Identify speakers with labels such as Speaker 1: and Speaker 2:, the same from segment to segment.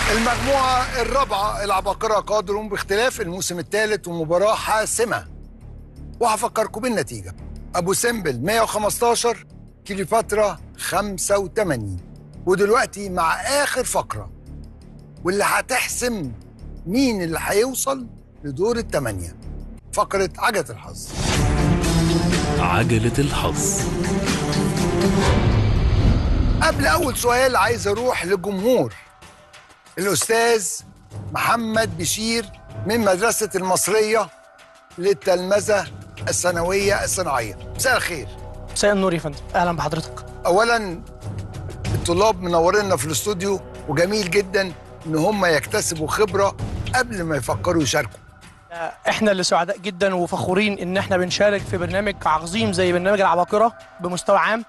Speaker 1: المجموعة الرابعة العباقرة قادرون باختلاف الموسم الثالث ومباراة حاسمة وهفكركم بالنتيجة أبو سمبل 115 كليوباترا 85 ودلوقتي مع آخر فقرة واللي هتحسم مين اللي هيوصل لدور الثمانية فقرة عجلة الحظ
Speaker 2: عجلة الحظ
Speaker 1: قبل أول سؤال عايز أروح لجمهور الأستاذ محمد بشير من مدرسة المصرية للتلمذة الثانوية الصناعية مساء الخير
Speaker 3: مساء النور يا فندم اهلا بحضرتك
Speaker 1: أولا الطلاب منورينا في الاستوديو وجميل جدا إن هم يكتسبوا خبرة قبل ما يفكروا يشاركوا
Speaker 3: آه، احنا اللي سعداء جدا وفخورين ان احنا بنشارك في برنامج عظيم زي برنامج العباقرة بمستوى عام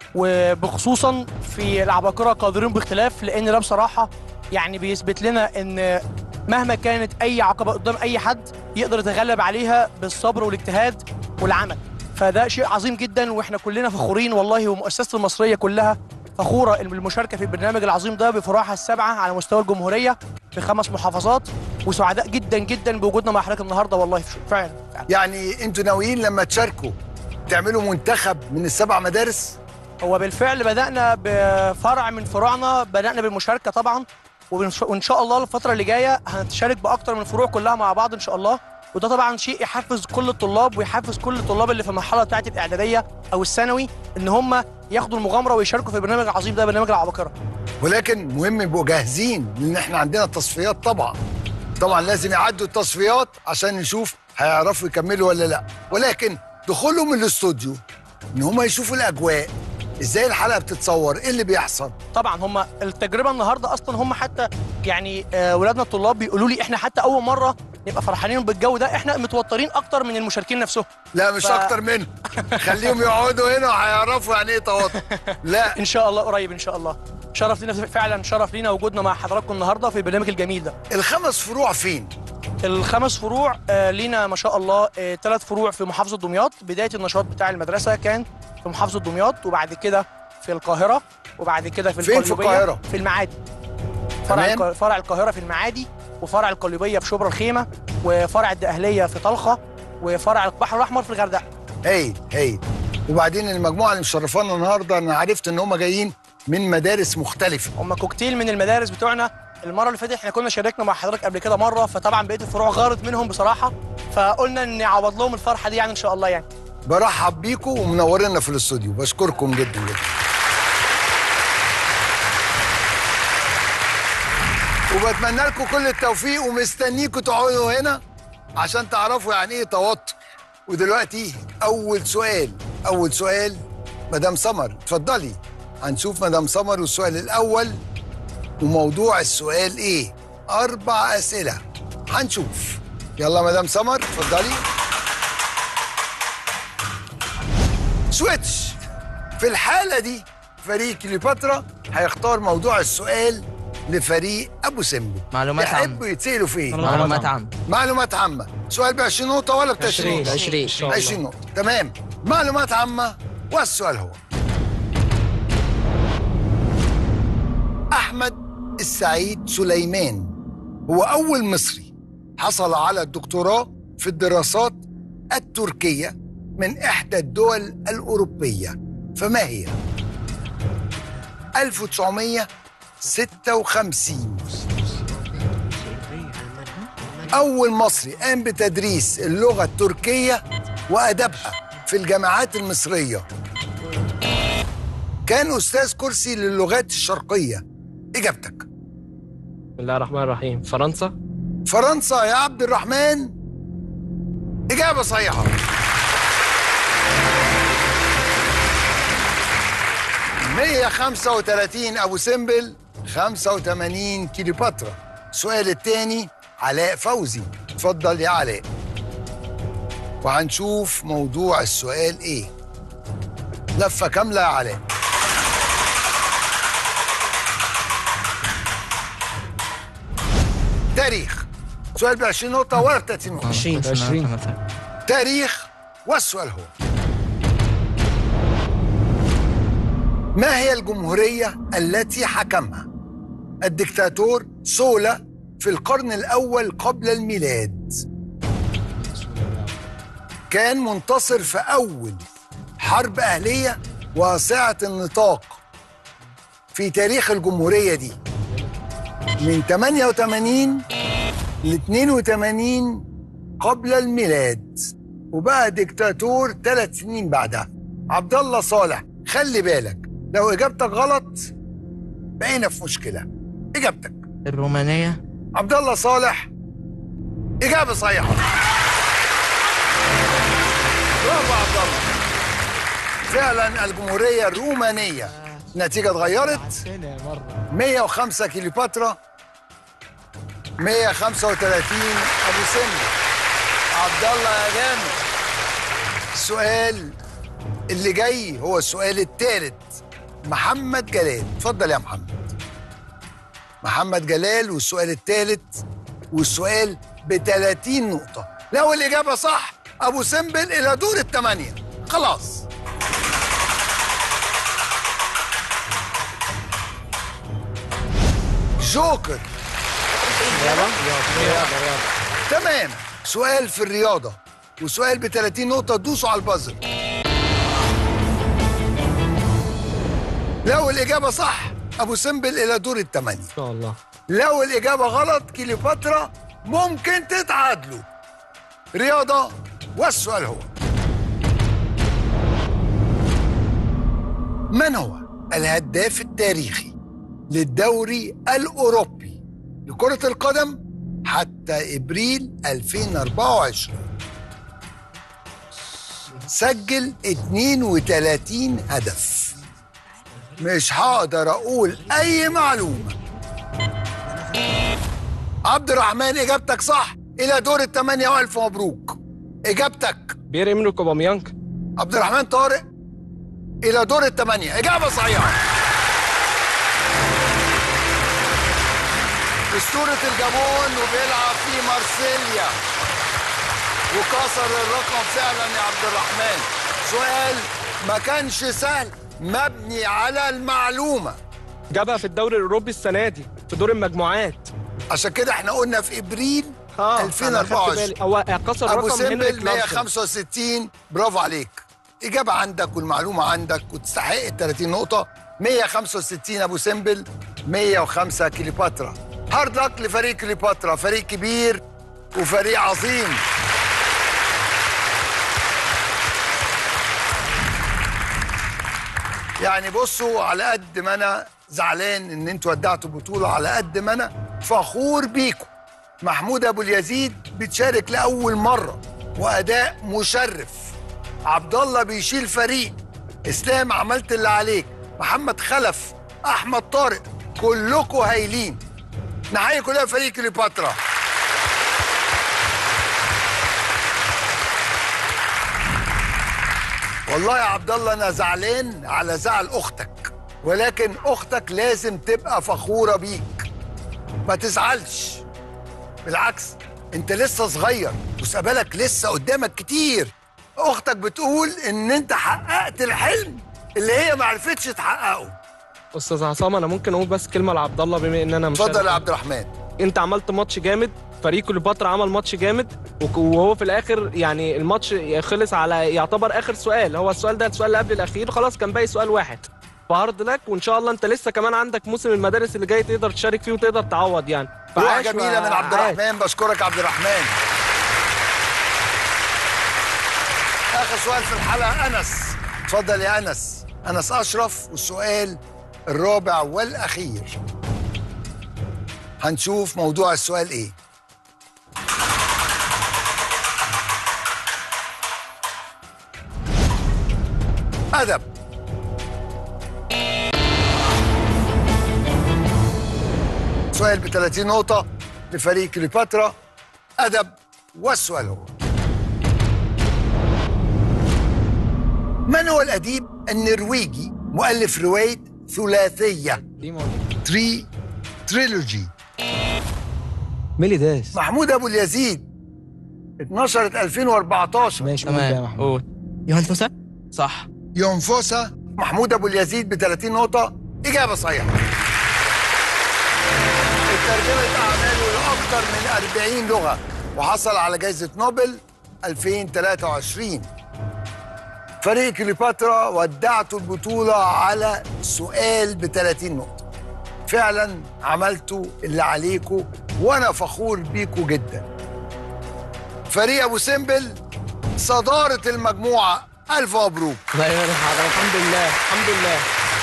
Speaker 3: وبخصوصا في العباقرة قادرين باختلاف لان ده بصراحة يعني بيثبت لنا ان مهما كانت اي عقبة قدام اي حد يقدر يتغلب عليها بالصبر والاجتهاد والعمل فده شيء عظيم جدا واحنا كلنا فخورين والله ومؤسسة المصرية كلها فخورة بالمشاركة في البرنامج العظيم ده بفروعها السبعة على مستوى الجمهورية في خمس محافظات وسعداء جدا جدا بوجودنا مع حضرتك النهارده والله فعلا فعلا
Speaker 1: يعني انتوا ناويين لما تشاركوا تعملوا منتخب من السبع مدارس
Speaker 3: هو بالفعل بدأنا بفرع من فروعنا بدأنا بالمشاركة طبعا وبنش- وإن شاء الله الفترة اللي جاية هنتشارك بأكتر من فروع كلها مع بعض إن شاء الله وده طبعا شيء يحفز كل الطلاب ويحفز كل الطلاب اللي في المرحلة بتاعة الإعدادية أو الثانوي إن هم ياخدوا المغامرة ويشاركوا في البرنامج العظيم ده برنامج العباقرة
Speaker 1: ولكن مهم يبقوا جاهزين لان احنا عندنا تصفيات طبعا طبعا لازم يعدوا التصفيات عشان نشوف هيعرفوا يكملوا ولا لا ولكن دخولهم الاستوديو ان هم يشوفوا الاجواء ازاي الحلقه بتتصور ايه اللي بيحصل
Speaker 3: طبعا هم التجربه النهارده اصلا هم حتى يعني آه، ولادنا الطلاب بيقولوا لي احنا حتى اول مره نبقى فرحانين بالجو ده احنا متوترين اكتر من المشاركين نفسهم
Speaker 1: لا مش
Speaker 3: ف-
Speaker 1: اكتر منه خليهم يقعدوا هنا وهيعرفوا يعني ايه توتر لا
Speaker 3: ان شاء الله قريب ان شاء الله شرف لينا فعلا شرف لينا وجودنا مع حضراتكم النهارده في البرنامج الجميل ده
Speaker 1: الخمس فروع فين
Speaker 3: الخمس فروع آه، لينا ما شاء الله ثلاث فروع في محافظه دمياط بدايه النشاط بتاع المدرسه كان في محافظه دمياط وبعد كده في القاهره وبعد كده في
Speaker 1: فين في
Speaker 3: القليوبية
Speaker 1: القاهرة؟
Speaker 3: في المعادي فرع
Speaker 1: تمام.
Speaker 3: الق- فرع القاهره في المعادي وفرع القليوبيه في شبرا الخيمه وفرع الدقهليه في طلخه وفرع البحر الاحمر في الغردقه
Speaker 1: هايل هايل وبعدين المجموعه اللي مشرفانا النهارده انا عرفت ان هم جايين من مدارس مختلفه
Speaker 3: هم كوكتيل من المدارس بتوعنا المره اللي فاتت احنا كنا شاركنا مع حضرتك قبل كده مره فطبعا بقيه الفروع غارت منهم بصراحه فقلنا ان نعوض لهم الفرحه دي يعني ان شاء الله يعني
Speaker 1: برحب بيكم ومنورينا في الاستوديو بشكركم جدا جدا وبتمنى لكم كل التوفيق ومستنيكم تقعدوا هنا عشان تعرفوا يعني ايه توتر ودلوقتي اول سؤال اول سؤال مدام سمر اتفضلي هنشوف مدام سمر والسؤال الاول وموضوع السؤال ايه اربع اسئله هنشوف يلا مدام سمر اتفضلي سويتش في الحالة دي فريق كليوباترا هيختار موضوع السؤال لفريق أبو سمبل
Speaker 4: معلومات عامة.
Speaker 1: يحبوا يتسألوا في إيه؟
Speaker 4: معلومات عامة
Speaker 1: معلومات عامة سؤال ب 20 نقطة ولا ب 20 نقطة؟
Speaker 4: 20
Speaker 1: 20 نقطة تمام معلومات عامة والسؤال هو أحمد السعيد سليمان هو أول مصري حصل على الدكتوراه في الدراسات التركية من إحدى الدول الأوروبية فما هي؟ 1956 أول مصري قام بتدريس اللغة التركية وأدبها في الجامعات المصرية كان أستاذ كرسي للغات الشرقية إجابتك
Speaker 5: بسم الله الرحمن الرحيم فرنسا
Speaker 1: فرنسا يا عبد الرحمن إجابة صحيحة مية خمسة وتلاتين أبو سمبل خمسة وتمانين كيلوباترا السؤال التاني علاء فوزي اتفضل يا علاء وهنشوف موضوع السؤال ايه لفة كاملة يا علاء تاريخ سؤال ب 20 نقطة ولا ب 30 نقطة
Speaker 4: 20
Speaker 5: 20.
Speaker 1: تاريخ والسؤال هو ما هي الجمهورية التي حكمها الدكتاتور سولا في القرن الأول قبل الميلاد كان منتصر في أول حرب أهلية واسعة النطاق في تاريخ الجمهورية دي من 88 ل 82 قبل الميلاد وبقى ديكتاتور ثلاث سنين بعدها عبد الله صالح خلي بالك لو اجابتك غلط بقينا في مشكله اجابتك
Speaker 2: الرومانية
Speaker 1: عبد الله صالح اجابه صحيحه برافو عبد الله فعلا الجمهوريه الرومانيه النتيجه اتغيرت 105 كيلوباترا 135 ابو سمبل عبد الله يا جامد السؤال اللي جاي هو السؤال الثالث محمد جلال اتفضل يا محمد محمد جلال والسؤال الثالث والسؤال ب 30 نقطة لو الإجابة صح أبو سمبل إلى دور الثمانية خلاص جوكر تمام سؤال في الرياضة وسؤال ب 30 نقطة دوسوا على البازر لو الإجابة صح أبو سمبل إلى دور الثمانية
Speaker 5: ان شاء الله
Speaker 1: لو الإجابة غلط كليوباترا ممكن تتعادلوا رياضة والسؤال هو من هو الهداف التاريخي للدوري الأوروبي لكرة القدم حتى إبريل 2024 سجل 32 هدف مش هقدر أقول أي معلومة عبد الرحمن إجابتك صح إلى دور الثمانية وألف مبروك إجابتك
Speaker 5: بير امريك اوباميانج
Speaker 1: عبد الرحمن طارق إلى دور الثمانية إجابة صحيحة أسطورة الجابون وبيلعب في مارسيليا وكسر الرقم فعلا يا عبد الرحمن سؤال ما كانش سهل مبني على المعلومة
Speaker 5: جابها في الدوري الاوروبي السنه دي في دور المجموعات
Speaker 1: عشان كده احنا قلنا في ابريل
Speaker 5: اه
Speaker 1: 2024
Speaker 5: هو كسر
Speaker 1: ابو
Speaker 5: رقم هنريك
Speaker 1: سمبل
Speaker 5: لارسن
Speaker 1: 165 برافو عليك اجابه عندك والمعلومه عندك وتستحق ال 30 نقطه 165 ابو سمبل 105 كليوباترا هارد لك لفريق كليوباترا فريق كبير وفريق عظيم يعني بصوا على قد ما انا زعلان ان انتوا ودعتوا البطوله على قد ما انا فخور بيكم محمود ابو اليزيد بتشارك لاول مره واداء مشرف عبد الله بيشيل فريق اسلام عملت اللي عليك محمد خلف احمد طارق كلكم هايلين نحيي كلها فريق كليوباترا والله يا عبد الله انا زعلان على زعل اختك ولكن اختك لازم تبقى فخوره بيك ما تزعلش بالعكس انت لسه صغير مستقبلك لسه قدامك كتير اختك بتقول ان انت حققت الحلم اللي هي ما عرفتش تحققه
Speaker 5: استاذ عصام انا ممكن اقول بس كلمه لعبد الله بما ان انا مش
Speaker 1: اتفضل يا عبد الرحمن
Speaker 5: انت عملت ماتش جامد فريق كليوباترا عمل ماتش جامد وك- وهو في الاخر يعني الماتش خلص على يعتبر اخر سؤال هو السؤال ده السؤال اللي قبل الاخير خلاص كان باقي سؤال واحد فهارد لك وان شاء الله انت لسه كمان عندك موسم المدارس اللي جاي تقدر تشارك فيه وتقدر تعوض يعني
Speaker 1: روح
Speaker 5: فعاش
Speaker 1: جميله من عبد
Speaker 5: وعاش.
Speaker 1: الرحمن بشكرك عبد الرحمن اخر سؤال في الحلقه انس اتفضل يا انس انس اشرف والسؤال الرابع والاخير هنشوف موضوع السؤال ايه ادب سؤال ب 30 نقطة لفريق كليوباترا أدب والسؤال هو من هو الأديب النرويجي مؤلف رواية ثلاثية تري تريلوجي
Speaker 4: ميلي داس
Speaker 1: محمود أبو اليزيد اتنشرت 2014
Speaker 4: ماشي قول بقى يا
Speaker 2: تمام
Speaker 4: محمود
Speaker 2: قول يوهان فوسا صح
Speaker 1: ينفسها محمود أبو اليزيد ب 30 نقطة إجابة صحيحة ترجمة أعماله لأكثر من 40 لغة وحصل على جائزة نوبل 2023 فريق كليوباترا ودعتوا البطولة على سؤال ب 30 نقطة فعلا عملتوا اللي عليكم وأنا فخور بيكم جدا فريق أبو سمبل صدارة المجموعة ألف مبروك
Speaker 5: الله يبارك حضرتك الحمد لله الحمد لله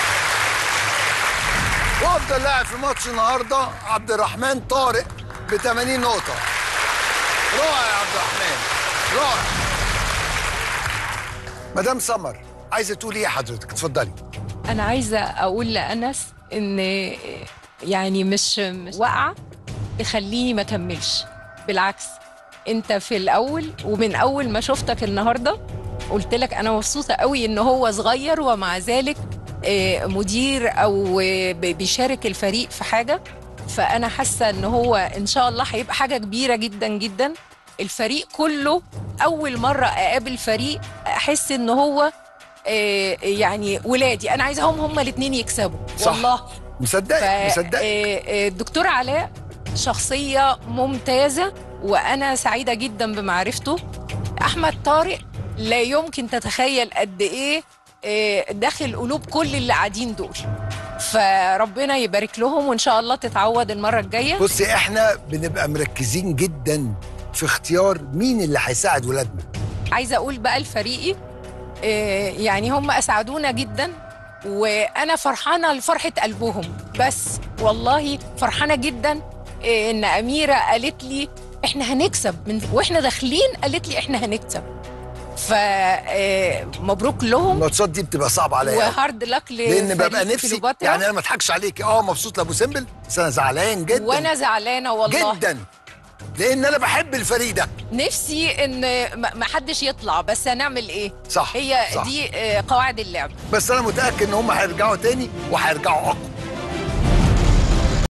Speaker 1: وافضل لاعب في ماتش النهارده عبد الرحمن طارق ب 80 نقطة. رائع يا عبد الرحمن رائع. مدام سمر عايزة تقولي ايه حضرتك؟ اتفضلي.
Speaker 6: انا عايزه اقول لانس ان يعني مش مش واقعه تخليني ما اكملش بالعكس انت في الاول ومن اول ما شفتك النهارده قلت لك انا مبسوطه قوي ان هو صغير ومع ذلك آه، مدير او آه، ب- بيشارك الفريق في حاجه فانا حاسه ان هو ان شاء الله هيبقى حاجه كبيره جدا جدا الفريق كله اول مره اقابل فريق احس ان هو آه، يعني ولادي انا عايزاهم هما الاثنين يكسبوا
Speaker 1: صح.
Speaker 6: والله
Speaker 1: مصدقك مصدقك.
Speaker 6: آه، آه، الدكتور علاء شخصية ممتازة وأنا سعيدة جدا بمعرفته أحمد طارق لا يمكن تتخيل قد إيه آه، داخل قلوب كل اللي قاعدين دول فربنا يبارك لهم وإن شاء الله تتعوض المرة الجاية
Speaker 1: بصي احنا بنبقى مركزين جدا في اختيار مين اللي هيساعد ولادنا.
Speaker 6: عايزه اقول بقى لفريقي آه، يعني هم اسعدونا جدا وانا فرحانه لفرحه قلبهم بس والله فرحانه جدا آه، ان اميره قالت لي احنا هنكسب من واحنا داخلين قالت لي احنا هنكسب فمبروك لهم
Speaker 1: الماتشات دي بتبقى صعبة عليا أوي.
Speaker 6: وهارد لك
Speaker 1: لان ببقى
Speaker 6: لفريق
Speaker 1: نفسي
Speaker 6: كليوباترا.
Speaker 1: يعني انا ما اضحكش عليكي اه مبسوط لابو سمبل بس انا زعلان جدا
Speaker 6: وانا زعلانه والله
Speaker 1: جدا لان انا بحب الفريق ده
Speaker 6: نفسي ان ما ما حدش يطلع بس هنعمل ايه
Speaker 1: صح
Speaker 6: هي
Speaker 1: صح.
Speaker 6: دي آه، قواعد اللعب
Speaker 1: بس انا متاكد ان هم هيرجعوا تاني وهيرجعوا اقوى